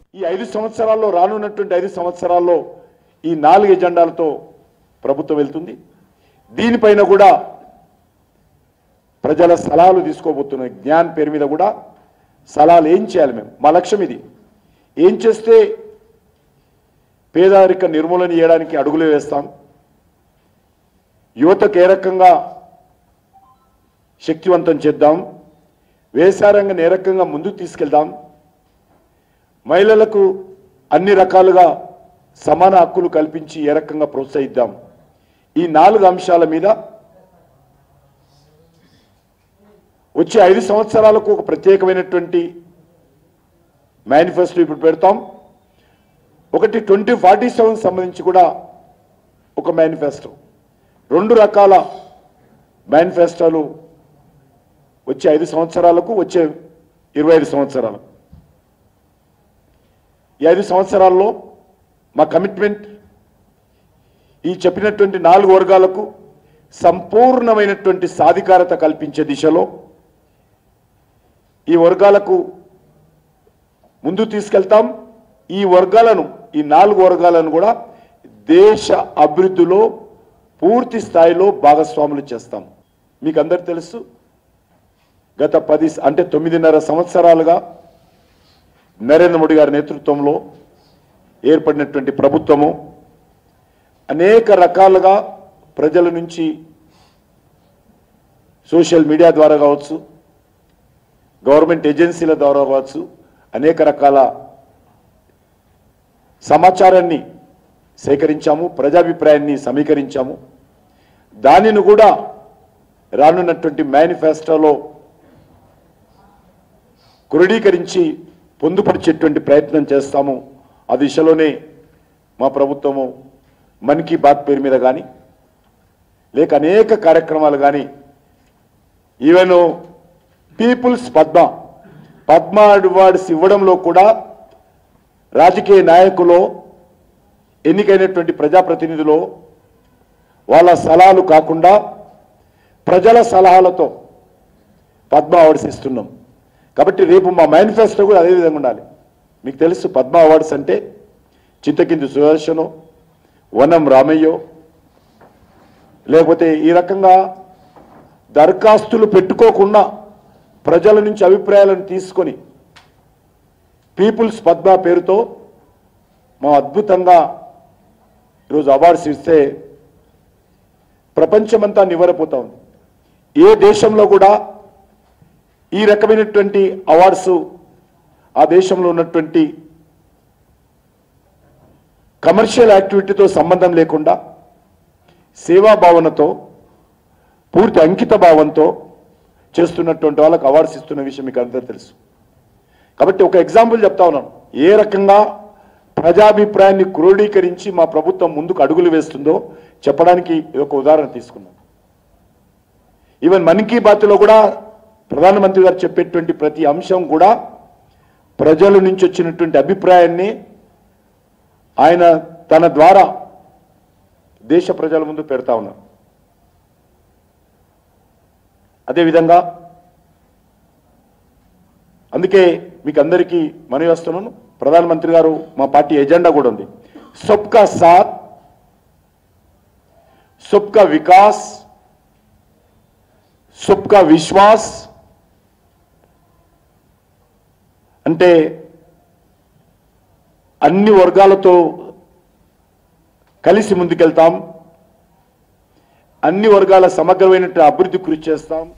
ఈ ఐదు సంవత్సరాల్లో రానున్నటువంటి ఐదు సంవత్సరాల్లో ఈ నాలుగు ఎజెండాలతో ప్రభుత్వం వెళ్తుంది దీనిపైన కూడా ప్రజల సలహాలు తీసుకోబోతున్న జ్ఞాన్ పేరు మీద కూడా సలహాలు ఏం చేయాలి మేము మా లక్ష్యం ఇది ఏం చేస్తే పేదరిక నిర్మూలన చేయడానికి అడుగులు వేస్తాం యువతకు ఏ రకంగా శక్తివంతం చేద్దాం వ్యవసాయ రంగం ఏ రకంగా ముందుకు తీసుకెళ్దాం మహిళలకు అన్ని రకాలుగా సమాన హక్కులు కల్పించి ఏ రకంగా ప్రోత్సహిద్దాం ఈ నాలుగు అంశాల మీద వచ్చే ఐదు సంవత్సరాలకు ఒక ప్రత్యేకమైనటువంటి మేనిఫెస్టో ఇప్పుడు పెడతాం ఒకటి ట్వంటీ ఫార్టీ సెవెన్ సంబంధించి కూడా ఒక మేనిఫెస్టో రెండు రకాల మేనిఫెస్టోలు వచ్చే ఐదు సంవత్సరాలకు వచ్చే ఇరవై ఐదు సంవత్సరాలకు ఈ ఐదు సంవత్సరాల్లో మా కమిట్మెంట్ ఈ చెప్పినటువంటి నాలుగు వర్గాలకు సంపూర్ణమైనటువంటి సాధికారత కల్పించే దిశలో ఈ వర్గాలకు ముందు తీసుకెళ్తాం ఈ వర్గాలను ఈ నాలుగు వర్గాలను కూడా దేశ అభివృద్ధిలో పూర్తి స్థాయిలో భాగస్వాములు చేస్తాం మీకు అందరు తెలుసు గత పది అంటే తొమ్మిదిన్నర సంవత్సరాలుగా నరేంద్ర మోడీ గారి నేతృత్వంలో ఏర్పడినటువంటి ప్రభుత్వము అనేక రకాలుగా ప్రజల నుంచి సోషల్ మీడియా ద్వారా కావచ్చు గవర్నమెంట్ ఏజెన్సీల ద్వారా కావచ్చు అనేక రకాల సమాచారాన్ని సేకరించాము ప్రజాభిప్రాయాన్ని సమీకరించాము దానిని కూడా రానున్నటువంటి మేనిఫెస్టోలో క్రోడీకరించి పొందుపరిచేటువంటి ప్రయత్నం చేస్తాము ఆ దిశలోనే మా ప్రభుత్వము మన్ కీ బాత్ పేరు మీద కానీ లేక అనేక కార్యక్రమాలు కానీ even peoples Padma Padma awards ఇవ్వడంలో కూడా రాజకీయ నాయకులు ఎన్నికైనటువంటి ప్రజాప్రతినిధులు వాళ్ళ సలహాలు కాకుండా ప్రజల సలహాలతో పద్మ అవార్డ్స్ ఇస్తున్నాం కాబట్టి రేపు మా మేనిఫెస్టో కూడా అదే విధంగా ఉండాలి మీకు తెలుసు పద్మ అవార్డ్స్ అంటే చింతకింది సుదర్శను వనం రామయ్యో లేకపోతే ఈ రకంగా దరఖాస్తులు పెట్టుకోకుండా ప్రజల నుంచి అభిప్రాయాలను తీసుకొని పీపుల్స్ పద్మ పేరుతో మా అద్భుతంగా ఈరోజు అవార్డ్స్ ఇస్తే ప్రపంచమంతా నివరపోతా ఉంది ఏ దేశంలో కూడా ఈ రకమైనటువంటి అవార్డ్స్ ఆ దేశంలో ఉన్నటువంటి కమర్షియల్ యాక్టివిటీతో సంబంధం లేకుండా సేవా భావనతో పూర్తి అంకిత భావంతో చేస్తున్నటువంటి వాళ్ళకి అవార్డ్స్ ఇస్తున్న విషయం మీకు అందరూ తెలుసు కాబట్టి ఒక ఎగ్జాంపుల్ చెప్తా ఉన్నాను ఏ రకంగా ప్రజాభిప్రాయాన్ని క్రోడీకరించి మా ప్రభుత్వం ముందుకు అడుగులు వేస్తుందో చెప్పడానికి ఇది ఒక ఉదాహరణ తీసుకున్నాం ఈవెన్ మన్ కీ బాత్లో కూడా ప్రధానమంత్రి గారు చెప్పేటువంటి ప్రతి అంశం కూడా ప్రజల నుంచి వచ్చినటువంటి అభిప్రాయాన్ని ఆయన తన ద్వారా దేశ ప్రజల ముందు పెడతా ఉన్నారు అదేవిధంగా అందుకే మీకు అందరికీ మనవి వస్తున్నాను ప్రధానమంత్రి గారు మా పార్టీ ఎజెండా కూడా ఉంది సబ్కా సాత్ సబ్కా వికాస్ సబ్కా విశ్వాస్ అంటే అన్ని వర్గాలతో కలిసి ముందుకెళ్తాం అన్ని వర్గాల సమగ్రమైన అభివృద్ధి కృషి చేస్తాం